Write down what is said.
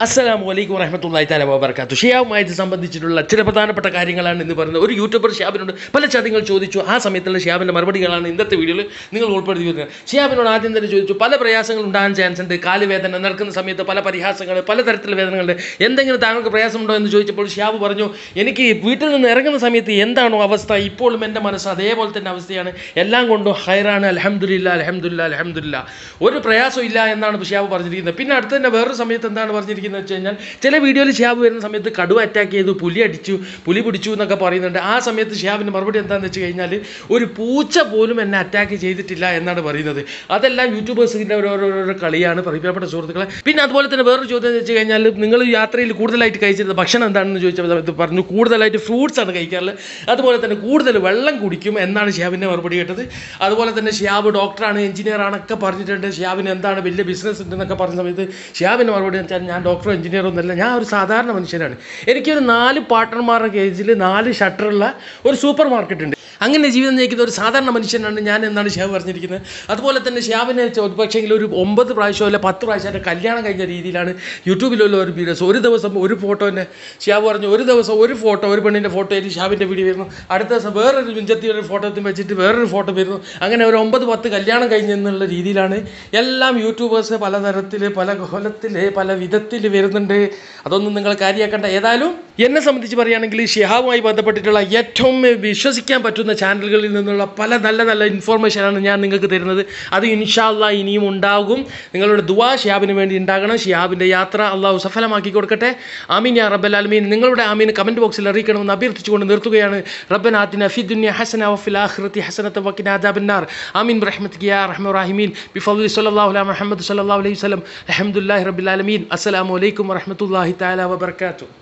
അസ്സലാമു അലൈക്കും വറഹമത്തല്ലാഹി താല വബർക്കാത്തു ഷിയാവുമായിട്ട് സംബന്ധിച്ചിട്ടുള്ള ചില പ്രധാനപ്പെട്ട കാര്യങ്ങളാണ് ഇന്ന് പറയുന്നത് ഒരു യൂട്യൂബർ ഷിയാബിനോട് പല ചോദ്യങ്ങൾ ചോദിച്ചു ആ സമയത്തുള്ള ഷിയാബിൻ്റെ മറുപടികളാണ് ഇന്നത്തെ വീഡിയോയിൽ നിങ്ങൾ ഉൾപ്പെടുത്തി വരുന്നത് ഷിയാബിനോട് ആദ്യം തന്നെ ചോദിച്ചു പല പ്രയാസങ്ങൾ ഉണ്ടാകാൻ ചാൻസ് ഉണ്ട് കാലുവേദന നടക്കുന്ന സമയത്ത് പല പരിഹാസങ്ങൾ പല തരത്തിലുള്ള വേദനകളുണ്ട് എന്തെങ്കിലും താങ്കൾക്ക് പ്രയാസമുണ്ടോ എന്ന് ചോദിച്ചപ്പോൾ ഷിയാബ് പറഞ്ഞു എനിക്ക് വീട്ടിൽ നിന്ന് ഇറങ്ങുന്ന സമയത്ത് എന്താണോ അവസ്ഥ ഇപ്പോഴും എൻ്റെ മനസ്സ് അതേപോലെ തന്നെ അവസ്ഥയാണ് എല്ലാം കൊണ്ടും ഹൈറാണ് അലഹമുല്ല അലഹമുല്ല അലഹമുല്ല ഒരു പ്രയാസവും ഇല്ല എന്നാണ് ഷിയാബ് പറഞ്ഞിരിക്കുന്നത് പിന്നെ അടുത്ത് തന്നെ വേറൊരു സമയത്ത് എന്താണ് പറഞ്ഞിരിക്കുന്നത് വെച്ച് കഴിഞ്ഞാൽ ചില വീഡിയോയിൽ ഷിയാബ് വരുന്ന സമയത്ത് കടുവ അറ്റാക്ക് ചെയ്തു പുലി അടിച്ചു പുലി പിടിച്ചു എന്നൊക്കെ പറയുന്നുണ്ട് ആ സമയത്ത് ഷിയാബിൻ്റെ മറുപടി എന്താണെന്ന് വെച്ച് കഴിഞ്ഞാൽ ഒരു പൂച്ച പോലും എന്നെ അറ്റാക്ക് ചെയ്തിട്ടില്ല എന്നാണ് പറയുന്നത് അതെല്ലാം യൂട്യൂബേഴ്സിൻ്റെ ഓരോരോ കളിയാണ് പ്രിയപ്പെട്ട സുഹൃത്തുക്കളെ പിന്നെ അതുപോലെ തന്നെ വേറൊരു ചോദ്യം എന്ന് വെച്ച് കഴിഞ്ഞാൽ നിങ്ങൾ യാത്രയിൽ കൂടുതലായിട്ട് കഴിച്ചിരുന്ന ഭക്ഷണം എന്താണെന്ന് ചോദിച്ച സമയത്ത് പറഞ്ഞു കൂടുതലായിട്ട് ഫ്രൂട്ട്സ് ആണ് കഴിക്കാറുള്ളത് അതുപോലെ തന്നെ കൂടുതൽ വെള്ളം കുടിക്കും എന്നാണ് ഷിയാബിൻ്റെ മറുപടി കേട്ടത് അതുപോലെ തന്നെ ഷിയാബ് ഡോക്ടറാണ് എഞ്ചിനീയർ ആണൊക്കെ പറഞ്ഞിട്ടുണ്ട് ഷിയാബിന് എന്താണ് വലിയ ബിസിനസ് ഉണ്ടെന്നൊക്കെ പറഞ്ഞ സമയത്ത് ഷിയാബിൻ്റെ മറുപടി എന്ന് വെച്ചാൽ ഞാൻ ഡോക്ടറോ എഞ്ചിനീയറോ ഒന്നല്ല ഞാൻ ഒരു സാധാരണ മനുഷ്യനാണ് എനിക്കൊരു നാല് പാർട്ട്ണർമാരുടെ കേജിൽ നാല് ഷട്ടറുള്ള ഒരു സൂപ്പർ മാർക്കറ്റ് ഉണ്ട് അങ്ങനെ ജീവിതം നയിക്കുന്ന ഒരു സാധാരണ മനുഷ്യനാണ് ഞാൻ എന്നാണ് ഷിയാബ് പറഞ്ഞിരിക്കുന്നത് അതുപോലെ പക്ഷേ ഷിയാബിനെ പക്ഷേങ്കിൽ ഒരു ഒമ്പത് പ്രാവശ്യം അല്ല പത്ത് പ്രാവശ്യം എൻ്റെ കല്യാണം കഴിഞ്ഞ രീതിയിലാണ് യൂട്യൂബിലുള്ള ഒരു വീഡിയോസ് ഒരു ദിവസം ഒരു ഫോട്ടോ തന്നെ ഷിയാബ് പറഞ്ഞു ഒരു ദിവസം ഒരു ഫോട്ടോ ഒരു പെണ്ണിൻ്റെ ഫോട്ടോ ആയിട്ട് ഷിയാബിൻ്റെ വീഡിയോ വരുന്നു അടുത്ത ദിവസം വേറൊരു മിഞ്ചത്തി ഒരു ഫോട്ടോ വെച്ചിട്ട് വേറൊരു ഫോട്ടോ വരുന്നു അങ്ങനെ ഒരു ഒമ്പത് പത്ത് കല്യാണം കഴിഞ്ഞെന്നുള്ള രീതിയിലാണ് എല്ലാം യൂട്യൂബേഴ്സ് പലതരത്തിൽ പല കൊലത്തിൽ പല വിധത്തിൽ വരുന്നുണ്ട് അതൊന്നും നിങ്ങൾ കാര്യമാക്കേണ്ട ഏതായാലും എന്നെ സംബന്ധിച്ച് പറയുകയാണെങ്കിൽ ഷിഹാവുമായി ബന്ധപ്പെട്ടിട്ടുള്ള ഏറ്റവും വിശ്വസിക്കാൻ പറ്റുന്ന ചാനലുകളിൽ നിന്നുള്ള പല നല്ല നല്ല ഇൻഫോർമേഷനാണ് ഞാൻ നിങ്ങൾക്ക് തരുന്നത് അത് ഇൻഷാല്ല ഇനിയും ഉണ്ടാകും നിങ്ങളുടെ ദുവാ ഷിഹാബിന് വേണ്ടി ഉണ്ടാകണം ഷിഹാബിൻ്റെ യാത്ര അള്ളാഹു സഫലമാക്കി കൊടുക്കട്ടെ ആമീൻ യാ റബ്ബൽ ആലമീൻ നിങ്ങളുടെ ആമീൻ കമൻറ്റ് ബോക്സിൽ അറിയിക്കണമെന്ന് അഭ്യർത്ഥിച്ചുകൊണ്ട് നിർത്തുകയാണ് റബ്ബൻ ആത്തിന ഫി ദുനിയ ഹസന വഫിൽ ആഖിറതി ഹസനത വഖിന അദാബന്നാർ ആമീൻ ബിറഹ്മതിക യാ അർഹമർ റഹീമീൻ ബിഫضل സല്ലല്ലാഹു അലൈഹി മുഹമ്മദ് സല്ലല്ലാഹു അലൈഹി വസല്ലം അൽഹംദുലില്ലാഹി റബ്ബിൽ ആലമീൻ അസ്സലാമു അലൈക്കും വറഹ്മത്തുള്ളാഹി തആല വബറകാതുഹു